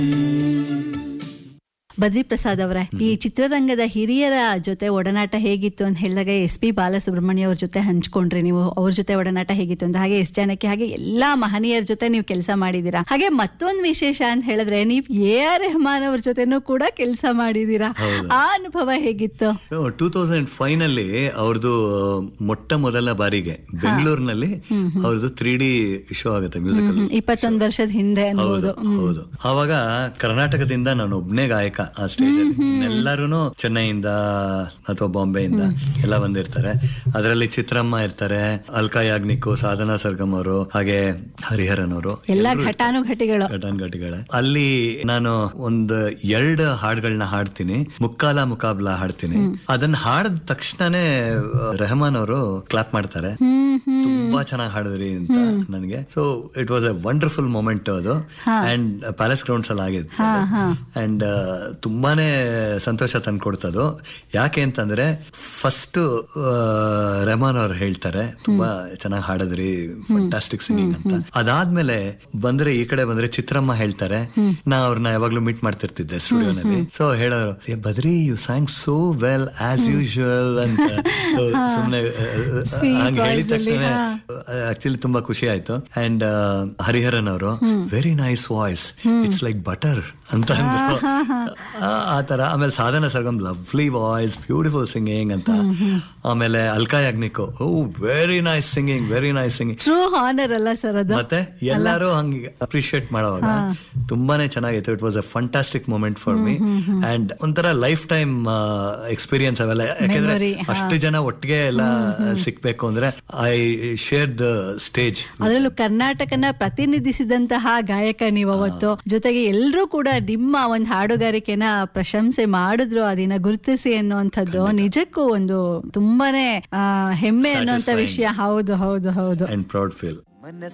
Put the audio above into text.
ಬದ್ರಿ ಪ್ರಸಾದ್ ಅವರೇ ಈ ಚಿತ್ರರಂಗದ ಹಿರಿಯರ ಜೊತೆ ಒಡನಾಟ ಹೇಗಿತ್ತು ಅಂತ ಹೇಳಿದಾಗ ಎಸ್ ಪಿ ಬಾಲಸುಬ್ರಹ್ಮಣ್ಯ ಅವ್ರ ಜೊತೆ ಹಂಚ್ಕೊಂಡ್ರಿ ನೀವು ಅವ್ರ ಜೊತೆ ಒಡನಾಟ ಹೇಗಿತ್ತು ಅಂತ ಹಾಗೆ ಎಸ್ ಜಾನಕಿ ಹಾಗೆ ಎಲ್ಲಾ ಮಹನೀಯರ ಜೊತೆ ನೀವು ಕೆಲಸ ಮಾಡಿದೀರಾ ಹಾಗೆ ಮತ್ತೊಂದು ವಿಶೇಷ ಅಂತ ಹೇಳಿದ್ರೆ ನೀವು ಎ ಆರ್ ರೆಹಮಾನ್ ಅವ್ರ ಜೊತೆನೂ ಕೂಡ ಕೆಲಸ ಮಾಡಿದೀರಾ ಆ ಅನುಭವ ಹೇಗಿತ್ತು ಟೂ ತೌಸಂಡ್ ಫೈವ್ ನಲ್ಲಿ ಅವ್ರದ್ದು ಮೊಟ್ಟ ಮೊದಲ ಬಾರಿಗೆ ಬೆಂಗಳೂರಿನಲ್ಲಿ ಅವ್ರದ್ದು ತ್ರೀ ಡಿ ಶೋ ಆಗುತ್ತೆ ಮ್ಯೂಸಿಕಲ್ ಇಪ್ಪತ್ತೊಂದು ವರ್ಷದ ಹಿಂದೆ ಅನ್ಬೋದು ಹೌದು ಹೌದು ಅವಾಗ ಕರ್ನಾಟಕದಿಂದ ನಾನು ಒಬ್ನೇ ಗಾಯಕ ಆ ಸ್ಟೇಜ್ ಅಲ್ಲಿ ಎಲ್ಲರೂ ಚೆನ್ನೈಯಿಂದ ಅಥವಾ ಬಾಂಬೆಯಿಂದ ಎಲ್ಲ ಬಂದಿರ್ತಾರೆ ಅದರಲ್ಲಿ ಚಿತ್ರಮ್ಮ ಇರ್ತಾರೆ ಅಲ್ಕಾ ಯಾಗ್ನಿಕ್ ಸಾಧನಾ ಸರ್ಗಮ್ ಅವರು ಹಾಗೆ ಹರಿಹರನ್ ಅವರು ಎಲ್ಲಾ ಘಟಾನುಘಟಿಗಳು ಘಟಾನುಘಟಿಗಳೇ ಅಲ್ಲಿ ನಾನು ಒಂದು ಎರಡು ಹಾಡುಗಳನ್ನ ಹಾಡ್ತೀನಿ ಮುಕ್ಕಾಲ ಮುಕಾಬ್ಲ ಹಾಡ್ತೀನಿ ಅದನ್ನ ಹಾಡಿದ ತಕ್ಷಣನೇ ರೆಹಮಾನ್ ಅವರು ಕ್ಲಾಪ್ ಮಾಡ್ತಾರೆ ಹ್ಮ್ ಹ್ಮ್ ತುಂಬಾ ಚೆನ್ನಾಗಿ ಹಾಡಿದ್ರಿ ಅಂತ ನನಗೆ so it was a wonderful moment ಅದು ಅಂಡ್ ಪ್ಯಾಲೇಸ್ ಗ್ರೌಂಡ್ಸ್ ಅಲ್ಲಿ ಆಗಿತ್ತು ಅಂಡ್ ತುಂಬಾನೇ ಸಂತೋಷ ತಂದ್ಕೊಡ್ತದು ಯಾಕೆ ಅಂತಂದ್ರೆ ಫಸ್ಟ್ ರೆಹಮಾನ್ ಅವ್ರು ಹೇಳ್ತಾರೆ ತುಂಬಾ ಚೆನ್ನಾಗಿ ಹಾಡಿದ್ರಿ ಫಂಟಾಸ್ಟಿಕ್ ಸಿಂಗಿಂಗ್ ಅಂತ ಅದಾದ್ಮೇಲೆ ಬಂದ್ರೆ ಈ ಕಡೆ ಬಂದ್ರೆ ಚಿತ್ರಮ್ಮ ಹೇಳ್ತಾರೆ ನಾ ಅವ್ರನ್ನ ಯಾವಾಗ್ಲೂ ಮೀಟ್ ಮಾಡ್ತಿರ್ತಿದ್ದೆ ಸ್ಟುಡಿಯೋನಲ್ಲಿ ಸೊ ಹೇಳೋರು "ಏ, Badri you sang so well as usual ಅಂತ So, ಸುಮ್ನೆ ಹಂಗೆ ಹೇಳಿದ ತಕ್ಷಣ ಆಕ್ಚುಲಿ ತುಂಬಾ ಖುಷಿ ಆಯ್ತು ಅಂಡ್ ಹರಿಹರನ್ ಅವರು very nice voice it's like butter ಅಂತ ಅಂದ್ರು ಆ- ಆ ತರ ಆಮೇಲೆ Sadhana Sargam lovely voice beautiful singing ಅಂತ ಆಮೇಲೆ Alka Yagnik oh very nice singing very nice singing true honour ಅಲ್ಲ ಸರ್ ಅದು ಮತ್ತೆ ಎಲ್ಲರೂ ಹಂಗೆ ಅಪ್ರಿಶಿಯೇಟ್ ಮಾಡೋವಾಗ ತುಂಬಾನೇ ಚೆನ್ನಾಗಿತ್ತು it was a fantastic moment for me and ಒಂಥರ ಲೈಫ್ ಟೈಮ್ ಎಕ್ಸ್ಪೀರಿಯನ್ಸ್ ಅವೆಲ್ಲ ಯಾಕಂದ್ರೆ Memory, ಅಷ್ಟು ಜನ ಒಟ್ಟಿಗೆ ಎಲ್ಲ ಸಿಕ್ಬೇಕು ಅಂದ್ರೆ ಐ ಶೇರ್ ದ ಸ್ಟೇಜ್ ಅದರಲ್ಲೂ ಕರ್ನಾಟಕನ ಪ್ರತಿನಿಧಿಸಿದಂತಹ ಗಾಯಕ ನೀವು ಅವತ್ತು ಜೊತೆಗೆ ಎಲ್ಲರೂ ಕೂಡ ನಿಮ್ಮ ಒಂದು ಹಾಡುಗಾರಿಕೆನ ಪ್ರಶಂಸೆ ಮಾಡಿದ್ರು ಅದನ್ನ ಗುರುತಿಸಿ ಅನ್ನುವಂಥದ್ದು ನಿಜಕ್ಕೂ ಒಂದು ತುಂಬಾನೇ ಆ, ಹೆಮ್ಮೆ ಅನ್ನುವಂತ ವಿಷಯ ಹೌದು ಹೌದು ಹೌದು ಅಂಡ್ ಪ್ರೌಡ್ ಫೀಲ್